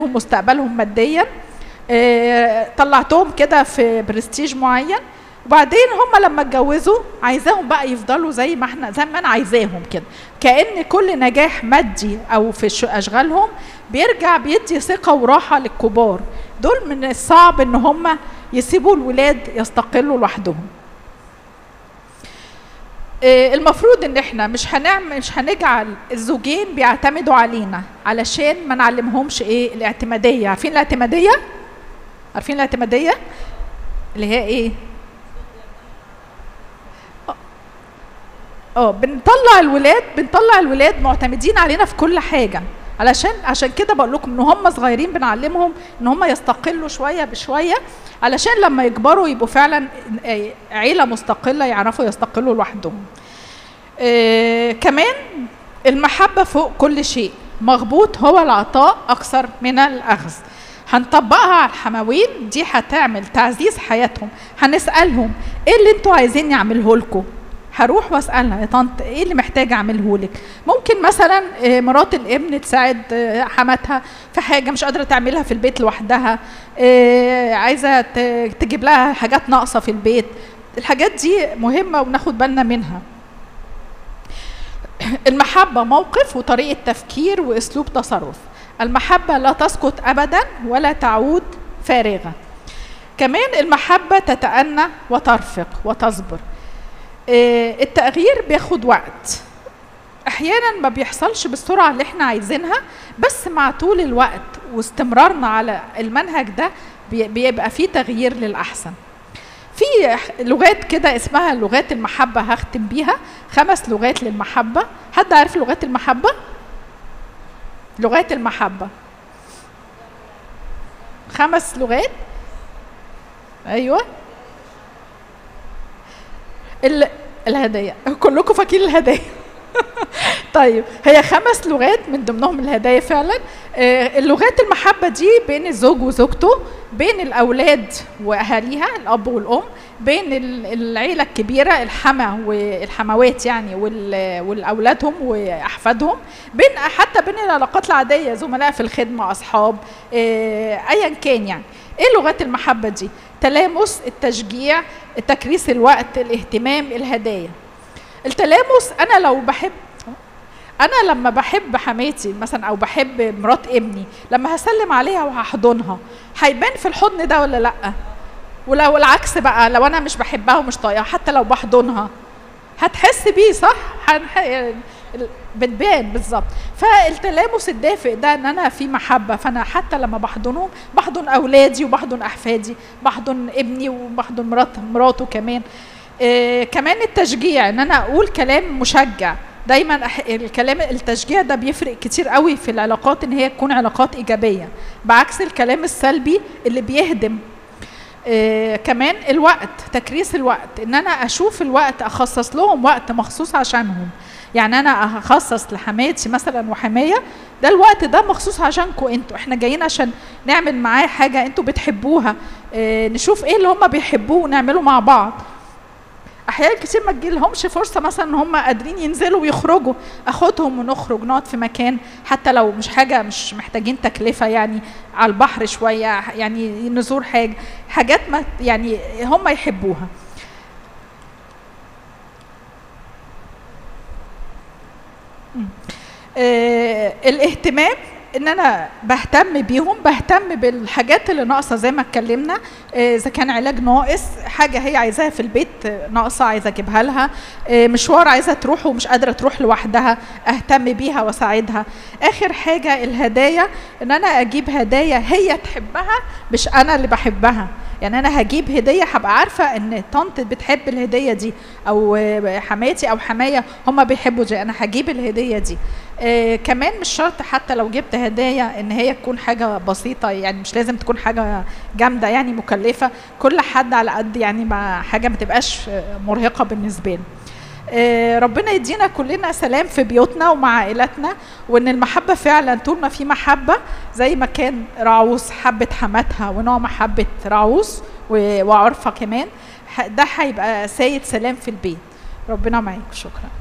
مستقبلهم ماديا آه، طلعتهم كده في برستيج معين وبعدين هم لما اتجوزوا عايزاهم بقى يفضلوا زي ما احنا زي ما انا عايزاهم كده كأن كل نجاح مادي او في ش- اشغالهم بيرجع بيدي ثقة وراحة للكبار دول من الصعب ان هم يسيبوا الولاد يستقلوا لوحدهم آه، المفروض ان احنا مش هنعمل مش هنجعل الزوجين بيعتمدوا علينا علشان ما نعلمهمش ايه الاعتماديه عارفين الاعتماديه عارفين الاعتماديه اللي هي ايه اه بنطلع الولاد بنطلع الولاد معتمدين علينا في كل حاجه علشان عشان كده بقول لكم ان هم صغيرين بنعلمهم ان هم يستقلوا شويه بشويه علشان لما يكبروا يبقوا فعلا آه، عيله مستقله يعرفوا يستقلوا لوحدهم آه، كمان المحبة فوق كل شيء مغبوط هو العطاء أكثر من الأخذ هنطبقها على الحماوين دي هتعمل تعزيز حياتهم هنسألهم ايه اللي انتوا عايزين يعمله لكم هروح واسالها يا طنط ايه اللي محتاجه اعمله لك ممكن مثلا آه، مرات الابن تساعد آه، حماتها في حاجه مش قادره تعملها في البيت لوحدها آه، عايزه ت- تجيب لها حاجات ناقصه في البيت الحاجات دي مهمه وناخد بالنا منها المحبة موقف وطريقة تفكير وأسلوب تصرف المحبة لا تسقط أبدا ولا تعود فارغة كمان المحبة تتأنى وترفق وتصبر آه، التغيير بياخد وقت احيانا ما بيحصلش بالسرعه اللي احنا عايزينها بس مع طول الوقت واستمرارنا على المنهج ده بي- بيبقى فيه تغيير للاحسن في لغات كده اسمها لغات المحبة هختم بيها خمس لغات للمحبة حد عارف لغات المحبة؟ لغات المحبة خمس لغات ايوه ال... الهدايا كلكم فاكرين الهدايا طيب هي خمس لغات من ضمنهم الهدايا فعلا آه، اللغات المحبة دي بين الزوج وزوجته بين الأولاد وأهاليها الأب والأم بين ال- العيلة الكبيرة الحما والحموات يعني وال- والأولادهم وأحفادهم بين حتى بين العلاقات العادية زملاء في الخدمة أصحاب آه، أيا كان يعني إيه لغات المحبة دي؟ تلامس التشجيع تكريس الوقت الاهتمام الهدايا التلامس انا لو بحب انا لما بحب حماتي مثلا او بحب مرات ابني لما هسلم عليها وهحضنها هيبان في الحضن ده ولا لا ولو العكس بقى لو انا مش بحبها ومش طايقها حتى لو بحضنها هتحس بيه صح هنح... ال- بتبان بالظبط فالتلامس الدافئ ده ان انا في محبه فانا حتى لما بحضنهم بحضن اولادي وبحضن احفادي بحضن ابني وبحضن مرات مراته كمان آه كمان التشجيع ان انا اقول كلام مشجع دايما أح- الكلام التشجيع ده بيفرق كتير قوي في العلاقات ان هي تكون علاقات ايجابيه بعكس الكلام السلبي اللي بيهدم آه كمان الوقت تكريس الوقت ان انا اشوف الوقت اخصص لهم وقت مخصوص عشانهم يعني انا اخصص لحماتي مثلا وحمايه ده الوقت ده مخصوص عشانكم انتوا احنا جايين عشان نعمل معاه حاجه انتوا بتحبوها آه نشوف ايه اللي هم بيحبوه ونعمله مع بعض احيانا كتير ما تجيلهمش فرصه مثلا ان هم قادرين ينزلوا ويخرجوا اخدهم ونخرج نقعد في مكان حتى لو مش حاجه مش محتاجين تكلفه يعني على البحر شويه يعني نزور حاجه حاجات ما يعني هم يحبوها مم. آه الاهتمام ان انا بهتم بيهم بهتم بالحاجات اللي ناقصه زي ما اتكلمنا آه، اذا كان علاج ناقص حاجه هي عايزاها في البيت آه، ناقصه عايزه اجيبها لها آه، مشوار عايزه تروح ومش قادره تروح لوحدها اهتم بيها واساعدها اخر حاجه الهدايا ان انا اجيب هدايا هي تحبها مش انا اللي بحبها يعني انا هجيب هديه هبقى عارفه ان طنط بتحب الهديه دي او آه، حماتي او حمايه هم بيحبوا دي انا هجيب الهديه دي آه كمان مش شرط حتى لو جبت هدايا ان هي تكون حاجه بسيطه يعني مش لازم تكون حاجه جامده يعني مكلفه كل حد على قد يعني ما حاجه ما تبقاش آه، مرهقه بالنسبه له آه، ربنا يدينا كلنا سلام في بيوتنا ومع عائلاتنا وان المحبه فعلا طول ما في محبه زي ما كان راعوس حبت حماتها ونوع حبت راعوس و- وعرفه كمان ح- ده هيبقى سيد سلام في البيت ربنا معاك شكرا